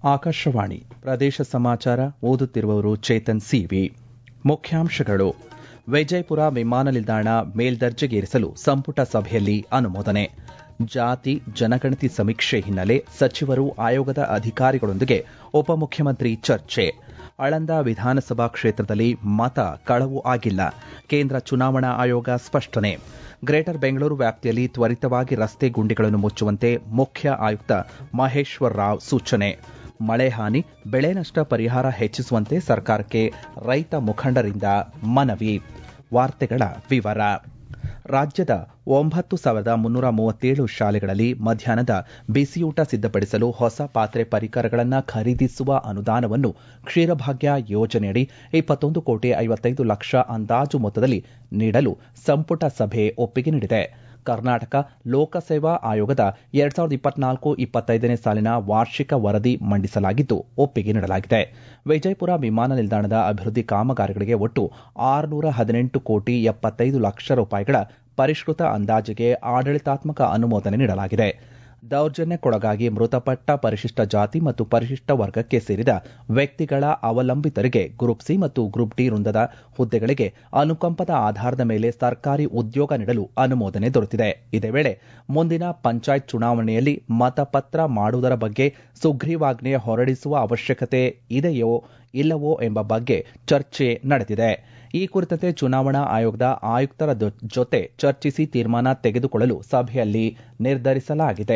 ಆಕಾಶವಾಣಿ ಪ್ರದೇಶ ಸಮಾಚಾರ ಓದುತ್ತಿರುವವರು ಚೇತನ್ ಸಿವಿ ಮುಖ್ಯಾಂಶಗಳು ವಿಜಯಪುರ ವಿಮಾನ ನಿಲ್ದಾಣ ಮೇಲ್ದರ್ಜೆಗೇರಿಸಲು ಸಂಪುಟ ಸಭೆಯಲ್ಲಿ ಅನುಮೋದನೆ ಜಾತಿ ಜನಗಣತಿ ಸಮೀಕ್ಷೆ ಹಿನ್ನೆಲೆ ಸಚಿವರು ಆಯೋಗದ ಅಧಿಕಾರಿಗಳೊಂದಿಗೆ ಉಪಮುಖ್ಯಮಂತ್ರಿ ಚರ್ಚೆ ಆಳಂದ ವಿಧಾನಸಭಾ ಕ್ಷೇತ್ರದಲ್ಲಿ ಮತ ಕಳವು ಆಗಿಲ್ಲ ಕೇಂದ್ರ ಚುನಾವಣಾ ಆಯೋಗ ಸ್ಪಷ್ಟನೆ ಗ್ರೇಟರ್ ಬೆಂಗಳೂರು ವ್ಯಾಪ್ತಿಯಲ್ಲಿ ತ್ವರಿತವಾಗಿ ರಸ್ತೆ ಗುಂಡಿಗಳನ್ನು ಮುಚ್ಚುವಂತೆ ಮುಖ್ಯ ಆಯುಕ್ತ ಮಹೇಶ್ವರ್ ರಾವ್ ಸೂಚನೆ ಮಳೆ ಹಾನಿ ಬೆಳೆ ನಷ್ಟ ಪರಿಹಾರ ಹೆಚ್ಚಿಸುವಂತೆ ಸರ್ಕಾರಕ್ಕೆ ರೈತ ಮುಖಂಡರಿಂದ ಮನವಿ ವಾರ್ತೆಗಳ ವಿವರ ರಾಜ್ಯದ ಒಂಬತ್ತು ಸಾವಿರದ ಮುನ್ನೂರ ಮೂವತ್ತೇಳು ಶಾಲೆಗಳಲ್ಲಿ ಮಧ್ಯಾಹ್ನದ ಬಿಸಿಯೂಟ ಸಿದ್ದಪಡಿಸಲು ಹೊಸ ಪಾತ್ರೆ ಪರಿಕರಗಳನ್ನು ಖರೀದಿಸುವ ಅನುದಾನವನ್ನು ಕ್ಷೀರಭಾಗ್ಯ ಯೋಜನೆಯಡಿ ಇಪ್ಪತ್ತೊಂದು ಕೋಟಿ ಐವತ್ತೈದು ಲಕ್ಷ ಅಂದಾಜು ಮೊತ್ತದಲ್ಲಿ ನೀಡಲು ಸಂಪುಟ ಸಭೆ ಒಪ್ಪಿಗೆ ನೀಡಿದೆ ಕರ್ನಾಟಕ ಲೋಕಸೇವಾ ಆಯೋಗದ ಎರಡ್ ಸಾವಿರದ ಇಪ್ಪತ್ನಾಲ್ಕು ಇಪ್ಪತ್ತೈದನೇ ಸಾಲಿನ ವಾರ್ಷಿಕ ವರದಿ ಮಂಡಿಸಲಾಗಿದ್ದು ಒಪ್ಪಿಗೆ ನೀಡಲಾಗಿದೆ ವಿಜಯಪುರ ವಿಮಾನ ನಿಲ್ದಾಣದ ಅಭಿವೃದ್ಧಿ ಕಾಮಗಾರಿಗಳಿಗೆ ಒಟ್ಟು ಆರುನೂರ ಹದಿನೆಂಟು ಕೋಟಿ ಎಪ್ಪತ್ತೈದು ಲಕ್ಷ ರೂಪಾಯಿಗಳ ಪರಿಷ್ಕೃತ ಅಂದಾಜಿಗೆ ಆಡಳಿತಾತ್ಮಕ ಅನುಮೋದನೆ ನೀಡಲಾಗಿದೆ ದೌರ್ಜನ್ಯಕ್ಕೊಳಗಾಗಿ ಮೃತಪಟ್ಟ ಪರಿಶಿಷ್ಟ ಜಾತಿ ಮತ್ತು ಪರಿಶಿಷ್ಟ ವರ್ಗಕ್ಕೆ ಸೇರಿದ ವ್ಯಕ್ತಿಗಳ ಅವಲಂಬಿತರಿಗೆ ಗ್ರೂಪ್ ಸಿ ಮತ್ತು ಗ್ರೂಪ್ ಡಿ ವೃಂದದ ಹುದ್ದೆಗಳಿಗೆ ಅನುಕಂಪದ ಆಧಾರದ ಮೇಲೆ ಸರ್ಕಾರಿ ಉದ್ಯೋಗ ನೀಡಲು ಅನುಮೋದನೆ ದೊರೆತಿದೆ ಇದೇ ವೇಳೆ ಮುಂದಿನ ಪಂಚಾಯತ್ ಚುನಾವಣೆಯಲ್ಲಿ ಮತಪತ್ರ ಮಾಡುವುದರ ಬಗ್ಗೆ ಸುಗ್ರೀವಾಜ್ಞೆ ಹೊರಡಿಸುವ ಅವಶ್ಯಕತೆ ಇದೆಯೋ ಇಲ್ಲವೋ ಎಂಬ ಬಗ್ಗೆ ಚರ್ಚೆ ನಡೆದಿದೆ ಈ ಕುರಿತಂತೆ ಚುನಾವಣಾ ಆಯೋಗದ ಆಯುಕ್ತರ ಜೊತೆ ಚರ್ಚಿಸಿ ತೀರ್ಮಾನ ತೆಗೆದುಕೊಳ್ಳಲು ಸಭೆಯಲ್ಲಿ ನಿರ್ಧರಿಸಲಾಗಿದೆ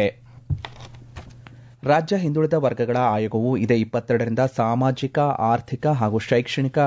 ರಾಜ್ಯ ಹಿಂದುಳಿದ ವರ್ಗಗಳ ಆಯೋಗವು ಇದೇ ಇಪ್ಪತ್ತೆರಡರಿಂದ ಸಾಮಾಜಿಕ ಆರ್ಥಿಕ ಹಾಗೂ ಶೈಕ್ಷಣಿಕ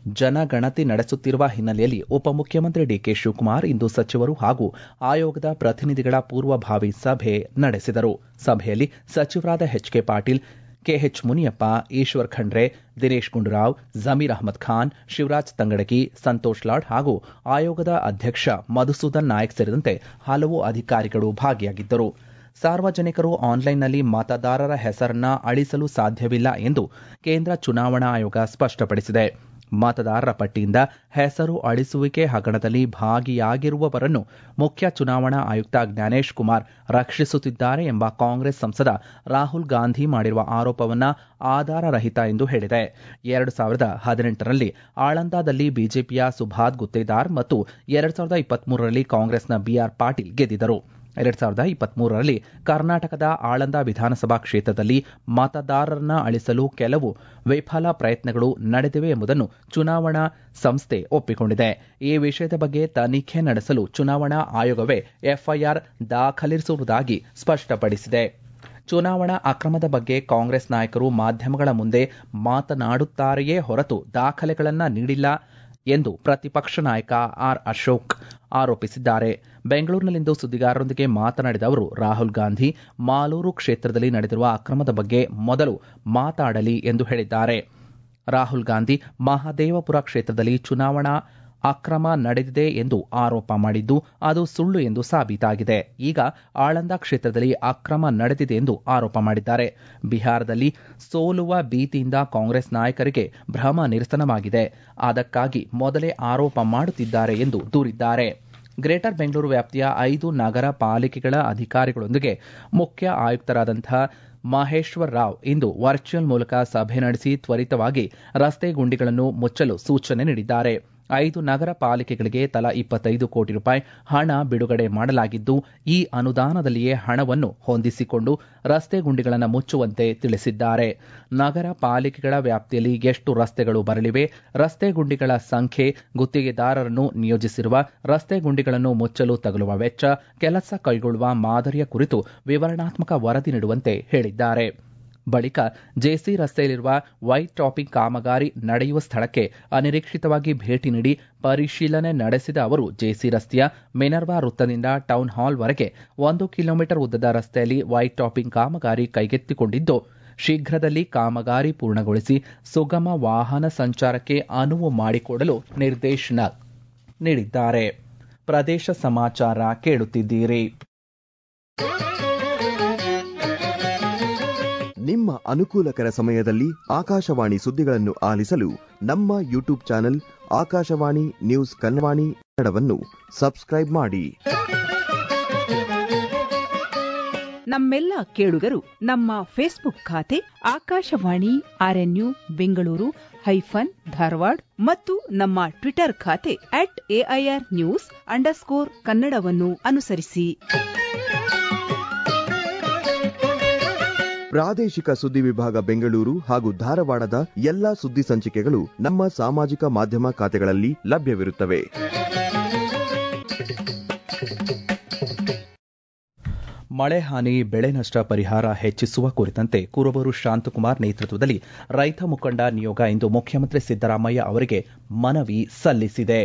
ಜನಗಣತಿ ನಡೆಸುತ್ತಿರುವ ಹಿನ್ನೆಲೆಯಲ್ಲಿ ಉಪಮುಖ್ಯಮಂತ್ರಿ ಡಿಕೆ ಶಿವಕುಮಾರ್ ಇಂದು ಸಚಿವರು ಹಾಗೂ ಆಯೋಗದ ಪ್ರತಿನಿಧಿಗಳ ಪೂರ್ವಭಾವಿ ಸಭೆ ನಡೆಸಿದರು ಸಭೆಯಲ್ಲಿ ಸಚಿವರಾದ H K Patil K H Muniyappa Eshwar Khandre Dinesh Gundu Rao Zameer Ahmed Khan Shivaraj Tangadagi Santosh Lad ಹಾಗೂ ಆಯೋಗದ ಅಧ್ಯಕ್ಷ ಮಧುಸೂದನ್ ನಾಯಕ್ ಸೇರಿದಂತೆ ಹಲವು ಅಧಿಕಾರಿಗಳು ಭಾಗಿಯಾಗಿದ್ದರು ಸಾರ್ವಜನಿಕರು ಆನ್ಲೈನ್ನಲ್ಲಿ ಮತದಾರರ ಹೆಸರನ್ನ ಅಳಿಸಲು ಸಾಧ್ಯವಿಲ್ಲ ಎಂದು ಕೇಂದ್ರ ಚುನಾವಣಾ ಆಯೋಗ ಸ್ಪಷ್ಟಪಡಿಸಿದೆ ಮತದಾರರ ಪಟ್ಟಿಯಿಂದ ಹೆಸರು ಅಳಿಸುವಿಕೆ ಹಗರಣದಲ್ಲಿ ಭಾಗಿಯಾಗಿರುವವರನ್ನು ಮುಖ್ಯ ಚುನಾವಣಾ ಆಯುಕ್ತ ಜ್ಞಾನೇಶ್ ಕುಮಾರ್ ರಕ್ಷಿಸುತ್ತಿದ್ದಾರೆ ಎಂಬ ಕಾಂಗ್ರೆಸ್ ಸಂಸದ ರಾಹುಲ್ ಗಾಂಧಿ ಮಾಡಿರುವ ಆರೋಪವನ್ನ ಆಧಾರರಹಿತ ಎಂದು ಹೇಳಿದೆ ಎರಡು ಸಾವಿರದ ಹದಿನೆಂಟರಲ್ಲಿ ಆಳಂದದಲ್ಲಿ ಬಿಜೆಪಿಯ ಸುಭಾದ್ ಗುತ್ತೇದಾರ್ ಮತ್ತು ಎರಡು ಸಾವಿರದ ಇಪ್ಪತ್ಮೂರರಲ್ಲಿ ಕಾಂಗ್ರೆಸ್ನ ಬಿಆರ್ ಪಾಟೀಲ್ ಗೆದ್ದಿದ್ದರು ಎರಡ್ ಸಾವಿರದ ಇಪ್ಪತ್ಮೂರರಲ್ಲಿ ಕರ್ನಾಟಕದ ಆಳಂದ ವಿಧಾನಸಭಾ ಕ್ಷೇತ್ರದಲ್ಲಿ ಮತದಾರರನ್ನ ಅಳಿಸಲು ಕೆಲವು ವಿಫಲ ಪ್ರಯತ್ನಗಳು ನಡೆದಿವೆ ಎಂಬುದನ್ನು ಚುನಾವಣಾ ಸಂಸ್ಥೆ ಒಪ್ಪಿಕೊಂಡಿದೆ ಈ ವಿಷಯದ ಬಗ್ಗೆ ತನಿಖೆ ನಡೆಸಲು ಚುನಾವಣಾ ಆಯೋಗವೇ ಎಫ್ಐಆರ್ ದಾಖಲಿಸುವುದಾಗಿ ಸ್ಪಷ್ಟಪಡಿಸಿದೆ ಚುನಾವಣಾ ಅಕ್ರಮದ ಬಗ್ಗೆ ಕಾಂಗ್ರೆಸ್ ನಾಯಕರು ಮಾಧ್ಯಮಗಳ ಮುಂದೆ ಮಾತನಾಡುತ್ತಾರೆಯೇ ಹೊರತು ದಾಖಲೆಗಳನ್ನು ನೀಡಿಲ್ಲ ಎಂದು ಪ್ರತಿಪಕ್ಷ ನಾಯಕ ಆರ್ ಅಶೋಕ್ ಆರೋಪಿಸಿದ್ದಾರೆ ಬೆಂಗಳೂರಿನಲ್ಲಿಂದು ಸುದ್ದಿಗಾರರೊಂದಿಗೆ ಮಾತನಾಡಿದ ಅವರು ರಾಹುಲ್ ಗಾಂಧಿ ಮಾಲೂರು ಕ್ಷೇತ್ರದಲ್ಲಿ ನಡೆದಿರುವ ಅಕ್ರಮದ ಬಗ್ಗೆ ಮೊದಲು ಮಾತಾಡಲಿ ಎಂದು ಹೇಳಿದ್ದಾರೆ ರಾಹುಲ್ ಗಾಂಧಿ ಮಹದೇವಪುರ ಕ್ಷೇತ್ರದಲ್ಲಿ ಚುನಾವಣಾ ಅಕ್ರಮ ನಡೆದಿದೆ ಎಂದು ಆರೋಪ ಮಾಡಿದ್ದು ಅದು ಸುಳ್ಳು ಎಂದು ಸಾಬೀತಾಗಿದೆ ಈಗ ಆಳಂದ ಕ್ಷೇತ್ರದಲ್ಲಿ ಅಕ್ರಮ ನಡೆದಿದೆ ಎಂದು ಆರೋಪ ಮಾಡಿದ್ದಾರೆ ಬಿಹಾರದಲ್ಲಿ ಸೋಲುವ ಭೀತಿಯಿಂದ ಕಾಂಗ್ರೆಸ್ ನಾಯಕರಿಗೆ ಭ್ರಮ ನಿರಸನವಾಗಿದೆ ಅದಕ್ಕಾಗಿ ಮೊದಲೇ ಆರೋಪ ಮಾಡುತ್ತಿದ್ದಾರೆ ಎಂದು ದೂರಿದ್ದಾರೆ ಗ್ರೇಟರ್ ಬೆಂಗಳೂರು ವ್ಯಾಪ್ತಿಯ ಐದು ನಗರ ಪಾಲಿಕೆಗಳ ಅಧಿಕಾರಿಗಳೊಂದಿಗೆ ಮುಖ್ಯ ಆಯುಕ್ತರಾದಂತಹ ಮಹೇಶ್ವರ್ ರಾವ್ ಇಂದು ವರ್ಚುವಲ್ ಮೂಲಕ ಸಭೆ ನಡೆಸಿ ತ್ವರಿತವಾಗಿ ರಸ್ತೆ ಗುಂಡಿಗಳನ್ನು ಮುಚ್ಚಲು ಸೂಚನೆ ನೀಡಿದ್ದಾರೆ ಐದು ನಗರ ಪಾಲಿಕೆಗಳಿಗೆ ತಲಾ ಇಪ್ಪತ್ತೈದು ಕೋಟಿ ರೂಪಾಯಿ ಹಣ ಬಿಡುಗಡೆ ಮಾಡಲಾಗಿದ್ದು ಈ ಅನುದಾನದಲ್ಲಿಯೇ ಹಣವನ್ನು ಹೊಂದಿಸಿಕೊಂಡು ರಸ್ತೆ ಗುಂಡಿಗಳನ್ನು ಮುಚ್ಚುವಂತೆ ತಿಳಿಸಿದ್ದಾರೆ ನಗರ ಪಾಲಿಕೆಗಳ ವ್ಯಾಪ್ತಿಯಲ್ಲಿ ಎಷ್ಟು ರಸ್ತೆಗಳು ಬರಲಿವೆ ರಸ್ತೆ ಗುಂಡಿಗಳ ಸಂಖ್ಯೆ ಗುತ್ತಿಗೆದಾರರನ್ನು ನಿಯೋಜಿಸಿರುವ ರಸ್ತೆ ಗುಂಡಿಗಳನ್ನು ಮುಚ್ಚಲು ತಗುಲುವ ವೆಚ್ಚ ಕೆಲಸ ಕೈಗೊಳ್ಳುವ ಮಾದರಿಯ ಕುರಿತು ವಿವರಣಾತ್ಮಕ ವರದಿ ನೀಡುವಂತೆ ಹೇಳಿದ್ದಾರೆ ಬಳಿಕ ಜೆಸಿ ರಸ್ತೆಯಲ್ಲಿರುವ ವೈಟ್ ಟಾಪಿಂಗ್ ಕಾಮಗಾರಿ ನಡೆಯುವ ಸ್ಥಳಕ್ಕೆ ಅನಿರೀಕ್ಷಿತವಾಗಿ ಭೇಟಿ ನೀಡಿ ಪರಿಶೀಲನೆ ನಡೆಸಿದ ಅವರು ಜೆಸಿ ರಸ್ತೆಯ ಮಿನರ್ವಾ ವೃತ್ತದಿಂದ ಟೌನ್ ಹಾಲ್ವರೆಗೆ ಒಂದು ಕಿಲೋಮೀಟರ್ ಉದ್ದದ ರಸ್ತೆಯಲ್ಲಿ ವೈಟ್ ಟಾಪಿಂಗ್ ಕಾಮಗಾರಿ ಕೈಗೆತ್ತಿಕೊಂಡಿದ್ದು ಶೀಘ್ರದಲ್ಲಿ ಕಾಮಗಾರಿ ಪೂರ್ಣಗೊಳಿಸಿ ಸುಗಮ ವಾಹನ ಸಂಚಾರಕ್ಕೆ ಅನುವು ಮಾಡಿಕೊಡಲು ನಿರ್ದೇಶನ ನೀಡಿದ್ದಾರೆ ಪ್ರದೇಶ ಸಮಾಚಾರ ಕೇಳುತ್ತಿದ್ದೀರಿ ನಿಮ್ಮ ಅನುಕೂಲಕರ ಸಮಯದಲ್ಲಿ ಆಕಾಶವಾಣಿ ಸುದ್ದಿಗಳನ್ನು ಆಲಿಸಲು ನಮ್ಮ ಯೂಟ್ಯೂಬ್ ಚಾನೆಲ್ ಆಕಾಶವಾಣಿ ನ್ಯೂಸ್ ಕನ್ನಡವಾಣಿ ಕನ್ನಡವನ್ನು ಸಬ್ಸ್ಕ್ರೈಬ್ ಮಾಡಿ ನಮ್ಮೆಲ್ಲ ಕೇಳುಗರು ನಮ್ಮ ಫೇಸ್ಬುಕ್ ಖಾತೆ ಆಕಾಶವಾಣಿ ಆರ್ಎನ್ಯು ಬೆಂಗಳೂರು ಹೈಫನ್ ಧಾರವಾಡ ಮತ್ತು ನಮ್ಮ ಟ್ವಿಟರ್ ಖಾತೆ ಅಟ್ ಎಐಆರ್ ನ್ಯೂಸ್ ಅಂಡರ್ಸ್ಕೋರ್ ಕನ್ನಡವನ್ನು ಅನುಸರಿಸಿ ಪ್ರಾದೇಶಿಕ ಸುದ್ದಿ ವಿಭಾಗ ಬೆಂಗಳೂರು ಹಾಗೂ ಧಾರವಾಡದ ಎಲ್ಲಾ ಸುದ್ದಿ ಸಂಚಿಕೆಗಳು ನಮ್ಮ ಸಾಮಾಜಿಕ ಮಾಧ್ಯಮ ಖಾತೆಗಳಲ್ಲಿ ಲಭ್ಯವಿರುತ್ತವೆ ಮಳೆ ಹಾನಿ ಬೆಳೆ ನಷ್ಟ ಪರಿಹಾರ ಹೆಚ್ಚಿಸುವ ಕುರಿತಂತೆ ಕುರುಬೂರು ಶಾಂತಕುಮಾರ್ ನೇತೃತ್ವದಲ್ಲಿ ರೈತ ಮುಖಂಡ ನಿಯೋಗ ಇಂದು ಮುಖ್ಯಮಂತ್ರಿ ಸಿದ್ದರಾಮಯ್ಯ ಅವರಿಗೆ ಮನವಿ ಸಲ್ಲಿಸಿದೆ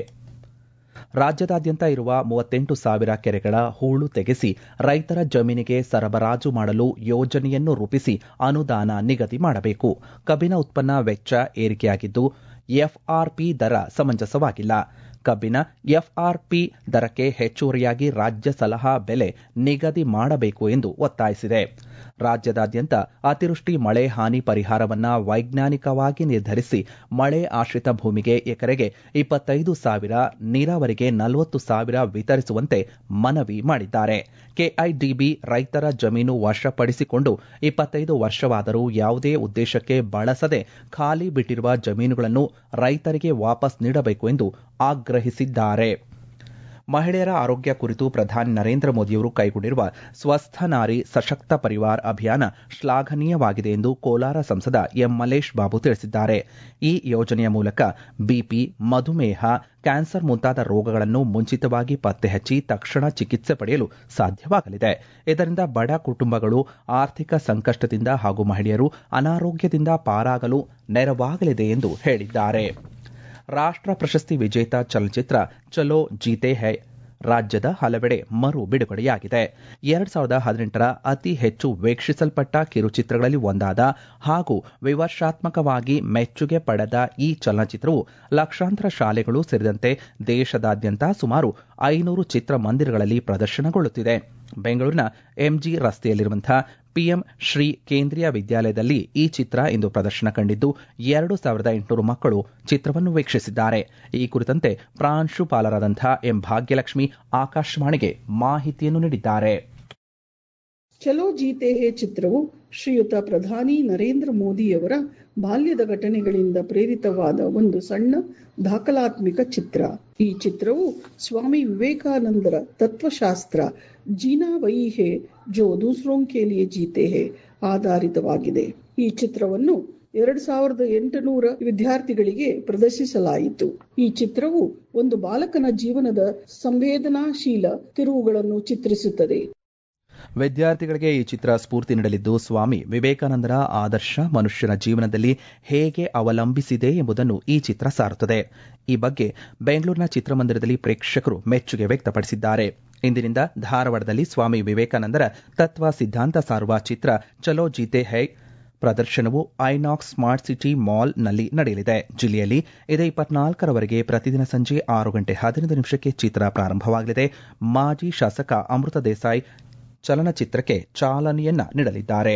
ರಾಜ್ಯದಾದ್ಯಂತ ಇರುವ ಮೂವತ್ತೆಂಟು ಸಾವಿರ ಕೆರೆಗಳ ಹೂಳು ತೆಗೆಸಿ ರೈತರ ಜಮೀನಿಗೆ ಸರಬರಾಜು ಮಾಡಲು ಯೋಜನೆಯನ್ನು ರೂಪಿಸಿ ಅನುದಾನ ನಿಗದಿ ಮಾಡಬೇಕು ಕಬ್ಬಿನ ಉತ್ಪನ್ನ ವೆಚ್ಚ ಏರಿಕೆಯಾಗಿದ್ದು ಎಫ್ಆರ್ಪಿ ದರ ಸಮಂಜಸವಾಗಿಲ್ಲ ಕಬ್ಬಿನ ಎಫ್ಆರ್ಪಿ ದರಕ್ಕೆ ಹೆಚ್ಚುವರಿಯಾಗಿ ರಾಜ್ಯ ಸಲಹಾ ಬೆಲೆ ನಿಗದಿ ಮಾಡಬೇಕು ಎಂದು ಒತ್ತಾಯಿಸಿದೆ ರಾಜ್ಯದಾದ್ಯಂತ ಅತಿವೃಷ್ಟಿ ಮಳೆ ಹಾನಿ ಪರಿಹಾರವನ್ನ ವೈಜ್ಞಾನಿಕವಾಗಿ ನಿರ್ಧರಿಸಿ ಮಳೆ ಆಶ್ರಿತ ಭೂಮಿಗೆ ಎಕರೆಗೆ ಇಪ್ಪತ್ತೈದು ಸಾವಿರ ನೀರಾವರಿಗೆ ನಲವತ್ತು ಸಾವಿರ ವಿತರಿಸುವಂತೆ ಮನವಿ ಮಾಡಿದ್ದಾರೆ ಕೆಐಡಿಬಿ ರೈತರ ಜಮೀನು ವಶಪಡಿಸಿಕೊಂಡು ಇಪ್ಪತ್ತೈದು ವರ್ಷವಾದರೂ ಯಾವುದೇ ಉದ್ದೇಶಕ್ಕೆ ಬಳಸದೆ ಖಾಲಿ ಬಿಟ್ಟಿರುವ ಜಮೀನುಗಳನ್ನು ರೈತರಿಗೆ ವಾಪಸ್ ನೀಡಬೇಕು ಎಂದು ಆಗ್ರಹಿಸಿದ್ದಾರೆ ಮಹಿಳೆಯರ ಆರೋಗ್ಯ ಕುರಿತು ಪ್ರಧಾನಿ ನರೇಂದ್ರ ಮೋದಿಯವರು ಕೈಗೊಂಡಿರುವ ಸ್ವಸ್ಥ ನಾರಿ ಸಶಕ್ತ ಪರಿವಾರ್ ಅಭಿಯಾನ ಶ್ಲಾಘನೀಯವಾಗಿದೆ ಎಂದು ಕೋಲಾರ ಸಂಸದ ಎಂ ಮಲೇಶ್ ಬಾಬು ತಿಳಿಸಿದ್ದಾರೆ ಈ ಯೋಜನೆಯ ಮೂಲಕ ಬಿಪಿ ಮಧುಮೇಹ ಕ್ಯಾನ್ಸರ್ ಮುಂತಾದ ರೋಗಗಳನ್ನು ಮುಂಚಿತವಾಗಿ ಪತ್ತೆ ಹಚ್ಚಿ ತಕ್ಷಣ ಚಿಕಿತ್ಸೆ ಪಡೆಯಲು ಸಾಧ್ಯವಾಗಲಿದೆ ಇದರಿಂದ ಬಡ ಕುಟುಂಬಗಳು ಆರ್ಥಿಕ ಸಂಕಷ್ಟದಿಂದ ಹಾಗೂ ಮಹಿಳೆಯರು ಅನಾರೋಗ್ಯದಿಂದ ಪಾರಾಗಲು ನೆರವಾಗಲಿದೆ ಎಂದು ಹೇಳಿದ್ದಾರೆ ರಾಷ್ಟ್ರ ಪ್ರಶಸ್ತಿ ವಿಜೇತ ಚಲನಚಿತ್ರ ಚಲೋ ಜೀತೆ ಹೈ ರಾಜ್ಯದ ಹಲವೆಡೆ ಮರು ಬಿಡುಗಡೆಯಾಗಿದೆ ಎರಡ್ ಸಾವಿರದ ಹದಿನೆಂಟರ ಅತಿ ಹೆಚ್ಚು ವೀಕ್ಷಿಸಲ್ಪಟ್ಟ ಕಿರುಚಿತ್ರಗಳಲ್ಲಿ ಒಂದಾದ ಹಾಗೂ ವಿಮರ್ಶಾತ್ಮಕವಾಗಿ ಮೆಚ್ಚುಗೆ ಪಡೆದ ಈ ಚಲನಚಿತ್ರವು ಲಕ್ಷಾಂತರ ಶಾಲೆಗಳು ಸೇರಿದಂತೆ ದೇಶದಾದ್ಯಂತ ಸುಮಾರು ಐನೂರು ಚಿತ್ರಮಂದಿರಗಳಲ್ಲಿ ಪ್ರದರ್ಶನಗೊಳ್ಳುತ್ತಿದೆ ಬೆಂಗಳೂರಿನ ಎಂಜಿ ರಸ್ತೆಯಲ್ಲಿರುವಂತಹ ಪಿಎಂ ಶ್ರೀ ಕೇಂದ್ರೀಯ ವಿದ್ಯಾಲಯದಲ್ಲಿ ಈ ಚಿತ್ರ ಇಂದು ಪ್ರದರ್ಶನ ಕಂಡಿದ್ದು ಎರಡು ಸಾವಿರದ ಎಂಟುನೂರು ಮಕ್ಕಳು ಚಿತ್ರವನ್ನು ವೀಕ್ಷಿಸಿದ್ದಾರೆ ಈ ಕುರಿತಂತೆ ಪ್ರಾಂಶುಪಾಲರಾದಂತಹ ಎಂ ಭಾಗ್ಯಲಕ್ಷ್ಮಿ ಆಕಾಶವಾಣಿಗೆ ಮಾಹಿತಿಯನ್ನು ನೀಡಿದ್ದಾರೆ ಚಲೋ ಜೀತೆ ಹೇ ಚಿತ್ರವು ಶ್ರೀಯುತ ಪ್ರಧಾನಿ ನರೇಂದ್ರ ಮೋದಿಯವರ ಬಾಲ್ಯದ ಘಟನೆಗಳಿಂದ ಪ್ರೇರಿತವಾದ ಒಂದು ಸಣ್ಣ ದಾಖಲಾತ್ಮಕ ಚಿತ್ರ ಈ ಚಿತ್ರವು ಸ್ವಾಮಿ ವಿವೇಕಾನಂದರ ತತ್ವಶಾಸ್ತ್ರ ಜೀನಾ ವಯಿ ಹೇ ಜೋ ದೂಸರೋಂ ಕೆ ಲಿಯೆ ಜೀತೆ ಹೇ ಆಧಾರಿತವಾಗಿದೆ ಈ ಚಿತ್ರವನ್ನು ಎರಡ್ ಸಾವಿರದ ಎಂಟುನೂರ ವಿದ್ಯಾರ್ಥಿಗಳಿಗೆ ಪ್ರದರ್ಶಿಸಲಾಯಿತು ಈ ಚಿತ್ರವು ಒಂದು ಬಾಲಕನ ಜೀವನದ ಸಂವೇದನಾಶೀಲ ತಿರುವುಗಳನ್ನು ಚಿತ್ರಿಸುತ್ತದೆ ವಿದ್ಯಾರ್ಥಿಗಳಿಗೆ ಈ ಚಿತ್ರ ಸ್ಫೂರ್ತಿ ನೀಡಲಿದ್ದು ಸ್ವಾಮಿ ವಿವೇಕಾನಂದರ ಆದರ್ಶ ಮನುಷ್ಯನ ಜೀವನದಲ್ಲಿ ಹೇಗೆ ಅವಲಂಬಿಸಿದೆ ಎಂಬುದನ್ನು ಈ ಚಿತ್ರ ಸಾರುತ್ತದೆ ಈ ಬಗ್ಗೆ ಬೆಂಗಳೂರಿನ ಚಿತ್ರಮಂದಿರದಲ್ಲಿ ಪ್ರೇಕ್ಷಕರು ಮೆಚ್ಚುಗೆ ವ್ಯಕ್ತಪಡಿಸಿದ್ದಾರೆ ಇಂದಿನಿಂದ ಧಾರವಾಡದಲ್ಲಿ ಸ್ವಾಮಿ ವಿವೇಕಾನಂದರ ತತ್ವ ಸಿದ್ಧಾಂತ ಸಾರುವ ಚಿತ್ರ ಚಲೋ ಜೀತೆ ಹೈ ಪ್ರದರ್ಶನವು ಐನಾಕ್ಸ್ ಸ್ಮಾರ್ಟ್ ಸಿಟಿ ಮಾಲ್ನಲ್ಲಿ ನಡೆಯಲಿದೆ ಜಿಲ್ಲೆಯಲ್ಲಿ ಇದೇ ಇಪ್ಪತ್ನಾಲ್ಕರವರೆಗೆ ಪ್ರತಿದಿನ ಸಂಜೆ ಆರು ಗಂಟೆ ಹದಿನೈದು ನಿಮಿಷಕ್ಕೆ ಚಿತ್ರ ಪ್ರಾರಂಭವಾಗಲಿದೆ ಮಾಜಿ ಶಾಸಕ ಅಮೃತ ದೇಸಾಯಿ ಚಲನಚಿತ್ರಕ್ಕೆ ಚಾಲನೆಯನ್ನ ನೀಡಲಿದ್ದಾರೆ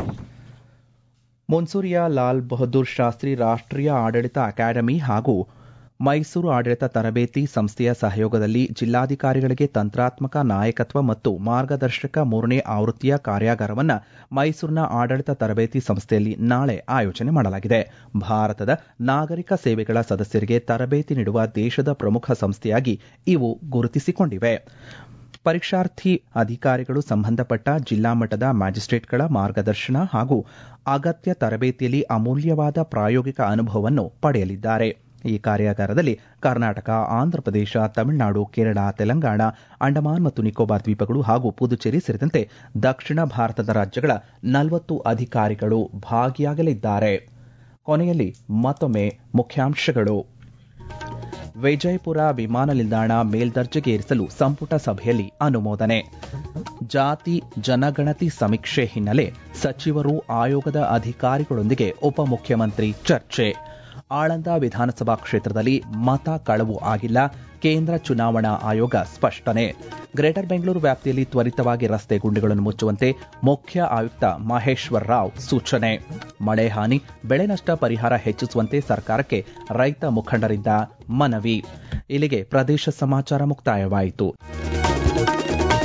ಮುನ್ಸೂರಿಯ ಲಾಲ್ ಬಹದ್ದೂರ್ ಶಾಸ್ತ್ರಿ ರಾಷ್ಟ್ರೀಯ ಆಡಳಿತ ಅಕಾಡೆಮಿ ಹಾಗೂ ಮೈಸೂರು ಆಡಳಿತ ತರಬೇತಿ ಸಂಸ್ಥೆಯ ಸಹಯೋಗದಲ್ಲಿ ಜಿಲ್ಲಾಧಿಕಾರಿಗಳಿಗೆ ತಂತ್ರಾತ್ಮಕ ನಾಯಕತ್ವ ಮತ್ತು ಮಾರ್ಗದರ್ಶಕ ಮೂರನೇ ಆವೃತ್ತಿಯ ಕಾರ್ಯಾಗಾರವನ್ನು ಮೈಸೂರಿನ ಆಡಳಿತ ತರಬೇತಿ ಸಂಸ್ಥೆಯಲ್ಲಿ ನಾಳೆ ಆಯೋಜನೆ ಮಾಡಲಾಗಿದೆ ಭಾರತದ ನಾಗರಿಕ ಸೇವೆಗಳ ಸದಸ್ಯರಿಗೆ ತರಬೇತಿ ನೀಡುವ ದೇಶದ ಪ್ರಮುಖ ಸಂಸ್ಥೆಯಾಗಿ ಇವು ಗುರುತಿಸಿಕೊಂಡಿವೆ ಪರೀಕ್ಷಾರ್ಥಿ ಅಧಿಕಾರಿಗಳು ಸಂಬಂಧಪಟ್ಟ ಜಿಲ್ಲಾ ಮಟ್ಟದ ಮ್ಯಾಜಿಸ್ಟ್ರೇಟ್ಗಳ ಮಾರ್ಗದರ್ಶನ ಹಾಗೂ ಅಗತ್ಯ ತರಬೇತಿಯಲ್ಲಿ ಅಮೂಲ್ಯವಾದ ಪ್ರಾಯೋಗಿಕ ಅನುಭವವನ್ನು ಪಡೆಯಲಿದ್ದಾರೆ ಈ ಕಾರ್ಯಾಗಾರದಲ್ಲಿ ಕರ್ನಾಟಕ ಆಂಧ್ರಪ್ರದೇಶ ತಮಿಳುನಾಡು ಕೇರಳ ತೆಲಂಗಾಣ ಅಂಡಮಾನ್ ಮತ್ತು ನಿಕೋಬಾರ್ ದ್ವೀಪಗಳು ಹಾಗೂ ಪುದುಚೇರಿ ಸೇರಿದಂತೆ ದಕ್ಷಿಣ ಭಾರತದ ರಾಜ್ಯಗಳ ನಲವತ್ತು ಅಧಿಕಾರಿಗಳು ಭಾಗಿಯಾಗಲಿದ್ದಾರೆ ಕೊನೆಯಲ್ಲಿ ಮತ್ತೊಮ್ಮೆ ಮುಖ್ಯಾಂಶಗಳು ವಿಜಯಪುರ ವಿಮಾನ ನಿಲ್ದಾಣ ಮೇಲ್ದರ್ಜೆಗೆ ಏರಿಸಲು ಸಂಪುಟ ಸಭೆಯಲ್ಲಿ ಅನುಮೋದನೆ ಜಾತಿ ಜನಗಣತಿ ಸಮೀಕ್ಷೆ ಹಿನ್ನೆಲೆ ಸಚಿವರು ಆಯೋಗದ ಅಧಿಕಾರಿಗಳೊಂದಿಗೆ ಉಪಮುಖ್ಯಮಂತ್ರಿ ಚರ್ಚೆ ಆಳಂದ ವಿಧಾನಸಭಾ ಕ್ಷೇತ್ರದಲ್ಲಿ ಮತ ಕಳವು ಆಗಿಲ್ಲ ಕೇಂದ್ರ ಚುನಾವಣಾ ಆಯೋಗ ಸ್ಪಷ್ಟನೆ ಗ್ರೇಟರ್ ಬೆಂಗಳೂರು ವ್ಯಾಪ್ತಿಯಲ್ಲಿ ತ್ವರಿತವಾಗಿ ರಸ್ತೆ ಗುಂಡಿಗಳನ್ನು ಮುಚ್ಚುವಂತೆ ಮುಖ್ಯ ಆಯುಕ್ತ ಮಹೇಶ್ವರ್ ರಾವ್ ಸೂಚನೆ ಮಳೆ ಹಾನಿ ಬೆಳೆ ನಷ್ಟ ಪರಿಹಾರ ಹೆಚ್ಚಿಸುವಂತೆ ಸರ್ಕಾರಕ್ಕೆ ರೈತ ಮುಖಂಡರಿಂದ ಮನವಿ ಇಲ್ಲಿಗೆ ಪ್ರದೇಶ ಸಮಾಚಾರ ಮುಕ್ತಾಯವಾಯಿತು